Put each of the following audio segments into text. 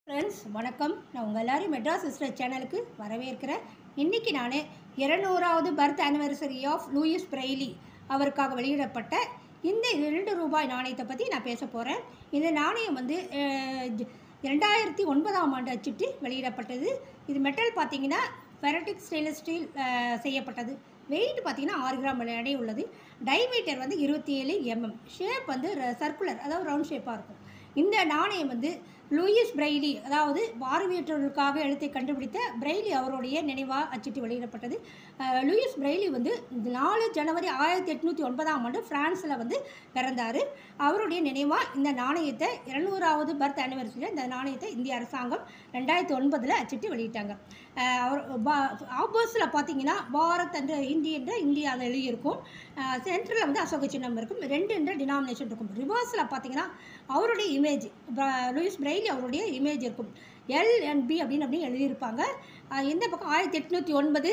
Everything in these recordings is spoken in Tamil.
ஃப்ரெண்ட்ஸ் வணக்கம் நான் உங்கள் எல்லாரையும் மெட்ராஸ் சிஸ்டர் சேனலுக்கு வரவேற்கிறேன் இன்றைக்கி நான் இருநூறாவது birth anniversary of Louis Braille அவருக்காக வெளியிடப்பட்ட இந்த இரண்டு ரூபாய் நாணயத்தை பற்றி நான் பேச போகிறேன் இந்த நாணயம் வந்து அஹ், ஜ- இரண்டாயிரத்தி ஒன்பதாம் ஆண்டு அச்சிட்டு வெளியிடப்பட்டது இது மெட்டல் பார்த்தீங்கன்னா ஃபெரட்டிக் ஸ்டெயின்லெஸ் ஸ்டீல் செய்யப்பட்டது வெயிட் பார்த்தீங்கன்னா ஆறு கிராம் எடை உள்ளது டைமீட்டர் வந்து இருபத்தி ஏழு எம்எம் ஷேப் வந்து சர்க்குலர் அதாவது ரவுண்ட் ஷேப்பாக இருக்கும் இந்த நாணயம் வந்து லூயிஸ் பிரெய்லி அதாவது பார்வையற்றவர்களுக்காக எழுத்தை கண்டுபிடித்த பிரெய்லி அவருடைய நினைவாக அச்சிட்டு வெளியிடப்பட்டது அஹ், லூயிஸ் பிரெய்லி வந்து நாலு ஜனவரி ஆயிரத்தி எட்நூற்றி ஒன்பதாம் ஆண்டு ஃப்ரான்ஸில் வந்து பிறந்தார் அவருடைய நினைவாக இந்த நாணயத்தை இருநூறாவது பர்த் ஆனிவர்சரியில் இந்த நாணயத்தை இந்திய அரசாங்கம் ரெண்டாயிரத்தி ஒன்பதில் அச்சிட்டு வெளியிட்டாங்க அஹ், அவர் ஆப்போஸில் பார்த்தீங்கன்னா பாரத் என்ற ஹிந்தி என்ற இந்தியா அதை எழுதியிருக்கும் சென்டரில் வந்து அசோக சின்னம் இருக்கும் ரெண்டு என்ற டினாமினேஷன் இருக்கும் ரிவர்ஸில் பார்த்தீங்கன்னா அவருடைய இமேஜ் லூயிஸ் பிரெய்லி அவருடைய இமேஜ் இருக்கும் எல் அண்ட் பி அப்படின்னு அப்படின்னு எழுதியிருப்பாங்க அஹ், இந்த பக்கம் ஆயிரத்தி எட்நூற்றி ஒன்பது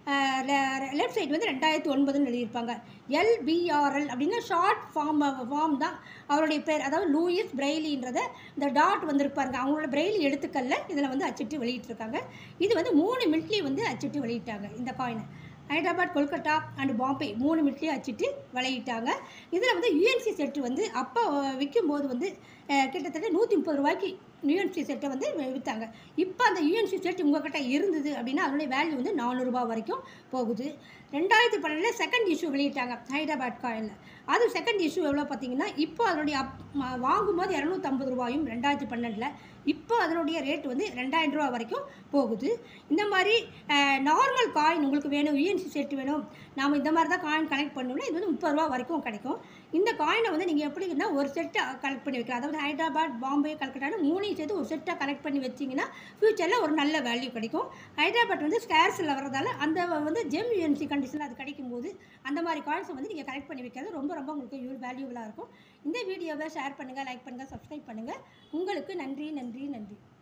லெஃப்ட் சைடு வந்து ரெண்டாயிரத்தி ஒன்பதுன்னு எழுதியிருப்பாங்க எல்பிஆர்எல் அப்படின்னா ஷார்ட் ஃபார்ம் ஃபார்ம் தான் அவருடைய பேர் அதாவது லூயிஸ் பிரெய்லின்றத இந்த டாட் வந்திருப்பாருங்க அவங்களோட பிரெய்லி எழுத்துக்களில் இதில் வந்து அச்சிட்டு வெளியிட்டிருக்காங்க இது வந்து மூணு மினிட்லி வந்து அச்சிட்டு வெளியிட்டாங்க இந்த காயினை ஹைதராபாத் கொல்கட்டா அண்ட் பாம்பே மூணு மினிட்லேயும் அச்சிட்டு வெளியிட்டாங்க இதில் வந்து யூஎன்சி செட்டு வந்து அப்போ விற்கும்போது வந்து அஹ், கிட்டத்தட்ட நூற்றி முப்பது ரூபாய்க்கு யூஎன்சி செட்டை வந்து விற்றாங்க இப்போ அந்த யூஎன்சி செட் உங்ககிட்ட இருந்தது அப்படின்னா அதனுடைய வேல்யூ வந்து நானூறுரூபா வரைக்கும் போகுது ரெண்டாயிரத்தி பன்னெண்டில் செகண்ட் இஷ்யூ வெளியிட்டாங்க ஹைதராபாத் காயினில் அது செகண்ட் இஷ்யூ எவ்வளோ பார்த்தீங்கன்னா இப்போ அதனுடைய அப் ம- வாங்கும்போது இரநூத்தம்பது ரூபாயும் ரெண்டாயிரத்தி பன்னெண்டில் இப்போ அதனுடைய ரேட் வந்து ரெண்டாயிரம் ரூபா வரைக்கும் போகுது இந்த மாதிரி நார்மல் காயின் உங்களுக்கு வேணும் யூஎன்சி செட் வேணும் நாம் இந்த மாதிரி தான் காயின் கனெக்ட் பண்ணோம்னா இது வந்து முப்பது ரூபா வரைக்கும் கிடைக்கும் இந்த காயினை வந்து நீங்கள் எப்படின்னா ஒரு செட்டை கலெக்ட் பண்ணி வைக்கலாம் அதாவது ஹைதராபாத் பாம்பே கல்கட்டான்னு மூணையும் சேர்த்து ஒரு செட்டாக கனெக்ட் பண்ணி வச்சிங்கன்னா ஃப்யூச்சரில் ஒரு நல்ல வேல்யூ கிடைக்கும் ஹைதராபாத் வந்து ஸ்கேர்ஸில் வர்றதால அந்த வந்து ஜெம் யூஎன்சி கண்டிஷனில் அது கிடைக்கும் போது அந்த மாதிரி காயின்ஸை வந்து நீங்கள் கலெக்ட் பண்ணி வைக்கிறது ரொம்ப ரொம்ப உங்களுக்கு யூ வேல்யூபுளாக இருக்கும் இந்த வீடியோவை ஷேர் பண்ணுங்கள் லைக் பண்ணுங்கள் சப்ஸ்கிரைப் பண்ணுங்கள் உங்களுக்கு நன்றி நன்றி நன்றி